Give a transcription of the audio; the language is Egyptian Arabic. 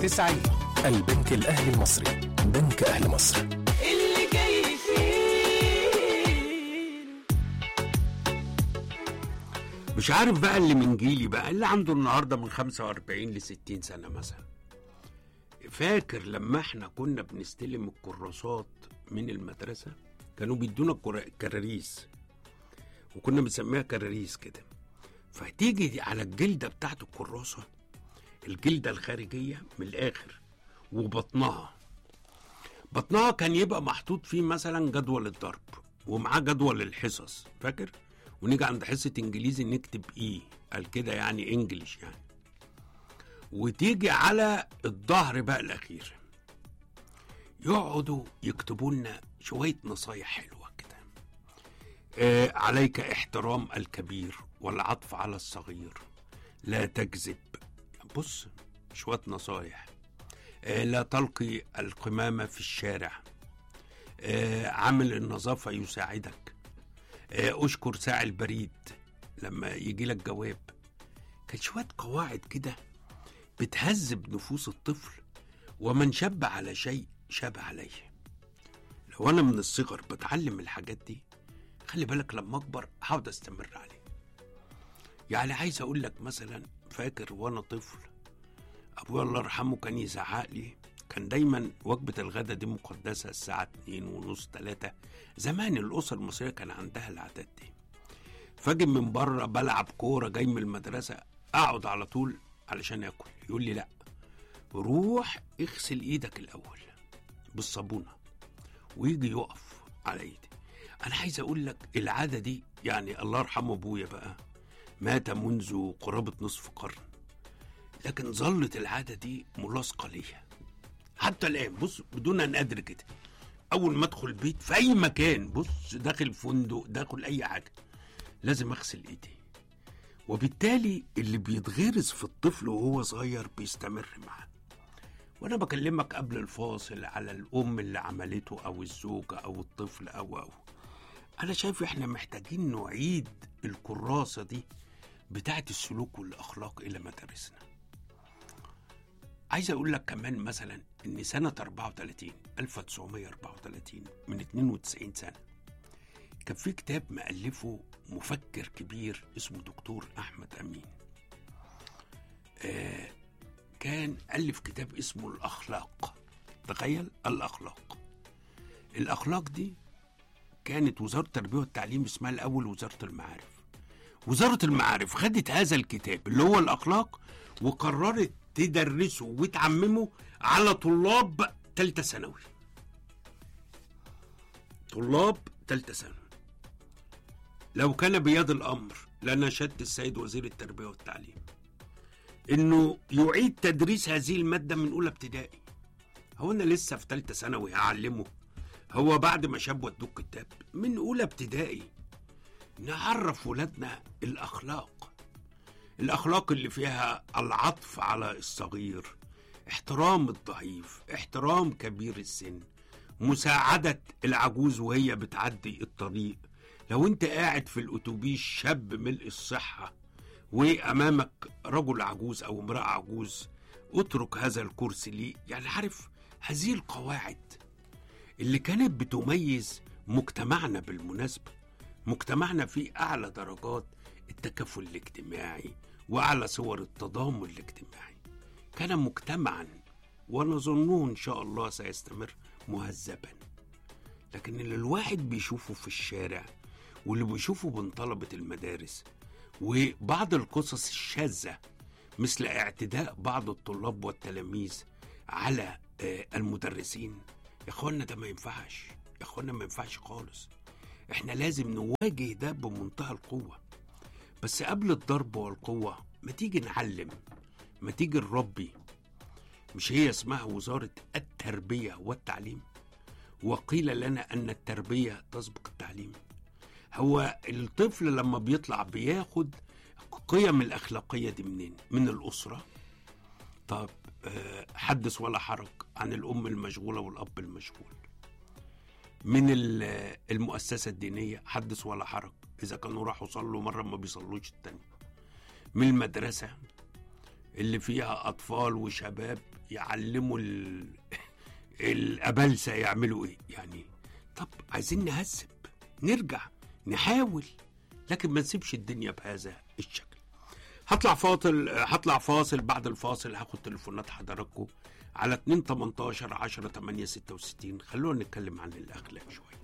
90 البنك الأهلي المصري بنك أهل مصر اللي جاي فيه مش عارف بقى اللي من جيلي بقى اللي عنده النهارده من 45 ل 60 سنه مثلا فاكر لما احنا كنا بنستلم الكراسات من المدرسه كانوا بيدونا الكرا- كراريس وكنا بنسميها كراريس كده فتيجي على الجلده بتاعت الكراسه الجلده الخارجيه من الاخر وبطنها بطنها كان يبقى محطوط فيه مثلا جدول الضرب ومعاه جدول الحصص فاكر ونيجي عند حصه انجليزي نكتب ايه قال كده يعني انجليش يعني وتيجي على الظهر بقى الاخير يقعدوا يكتبوا لنا شويه نصايح حلوه كده آه عليك احترام الكبير والعطف على الصغير لا تكذب بص شويه نصايح آه لا تلقي القمامه في الشارع آه عامل النظافه يساعدك آه، اشكر ساعي البريد لما يجي لك جواب كان شويه قواعد كده بتهذب نفوس الطفل ومن شب على شيء شاب عليه لو انا من الصغر بتعلم الحاجات دي خلي بالك لما اكبر هقعد استمر عليه يعني عايز اقول لك مثلا فاكر وانا طفل ابويا الله يرحمه كان يزعق لي كان دايما وجبة الغداء دي مقدسة الساعة اتنين ونص تلاتة زمان الأسر المصرية كان عندها العادات دي فاجي من بره بلعب كورة جاي من المدرسة أقعد على طول علشان آكل يقول لي لأ روح اغسل إيدك الأول بالصابونة ويجي يقف على إيدي أنا عايز أقول لك العادة دي يعني الله يرحمه أبويا بقى مات منذ قرابة نصف قرن لكن ظلت العادة دي ملاصقة ليا حتى الآن بص بدون أن أدري كده أول ما أدخل بيت في أي مكان بص داخل فندق داخل أي حاجة لازم أغسل إيدي وبالتالي اللي بيتغرس في الطفل وهو صغير بيستمر معاه وأنا بكلمك قبل الفاصل على الأم اللي عملته أو الزوجة أو الطفل أو أو أنا شايف إحنا محتاجين نعيد الكراسة دي بتاعت السلوك والأخلاق إلى مدارسنا عايز اقول لك كمان مثلا ان سنه 34 1934 من 92 سنه كان في كتاب مؤلفه مفكر كبير اسمه دكتور احمد امين آه كان الف كتاب اسمه الاخلاق تخيل الاخلاق الاخلاق دي كانت وزاره التربيه والتعليم اسمها الاول وزاره المعارف وزاره المعارف خدت هذا الكتاب اللي هو الاخلاق وقررت تدرسه وتعممه على طلاب تالتة ثانوي طلاب تالتة ثانوي لو كان بيد الأمر لنشدت السيد وزير التربية والتعليم إنه يعيد تدريس هذه المادة من أولى ابتدائي هو أنا لسه في تالتة ثانوي هعلمه هو بعد ما شاب ودوك كتاب من أولى ابتدائي نعرف ولادنا الأخلاق الأخلاق اللي فيها العطف على الصغير احترام الضعيف احترام كبير السن مساعدة العجوز وهي بتعدي الطريق لو انت قاعد في الأتوبيس شاب ملء الصحة وأمامك رجل عجوز أو امرأة عجوز اترك هذا الكرسي لي يعني عارف هذه القواعد اللي كانت بتميز مجتمعنا بالمناسبة مجتمعنا فيه أعلى درجات التكافل الاجتماعي وأعلى صور التضامن الاجتماعي كان مجتمعا ونظنه إن شاء الله سيستمر مهذبا لكن اللي الواحد بيشوفه في الشارع واللي بيشوفه من طلبة المدارس وبعض القصص الشاذة مثل اعتداء بعض الطلاب والتلاميذ على آه، المدرسين يا اخوانا ده ما ينفعش يا اخوانا ما ينفعش خالص احنا لازم نواجه ده بمنتهى القوة بس قبل الضرب والقوة ما تيجي نعلم ما تيجي نربي مش هي اسمها وزارة التربية والتعليم وقيل لنا أن التربية تسبق التعليم هو الطفل لما بيطلع بياخد قيم الأخلاقية دي منين من الأسرة طب آه، حدث ولا حرج عن الأم المشغولة والأب المشغول من ال- المؤسسة الدينية حدث ولا حرج إذا كانوا راحوا صلوا مرة ما بيصلوش التانية من المدرسة اللي فيها أطفال وشباب يعلموا ال... الأبلسة يعملوا إيه يعني طب عايزين نهذب نرجع نحاول لكن ما نسيبش الدنيا بهذا الشكل هطلع فاصل هطلع فاصل بعد الفاصل هاخد تليفونات حضراتكم على 2 18 10 8 66 خلونا نتكلم عن الأخلاق شوية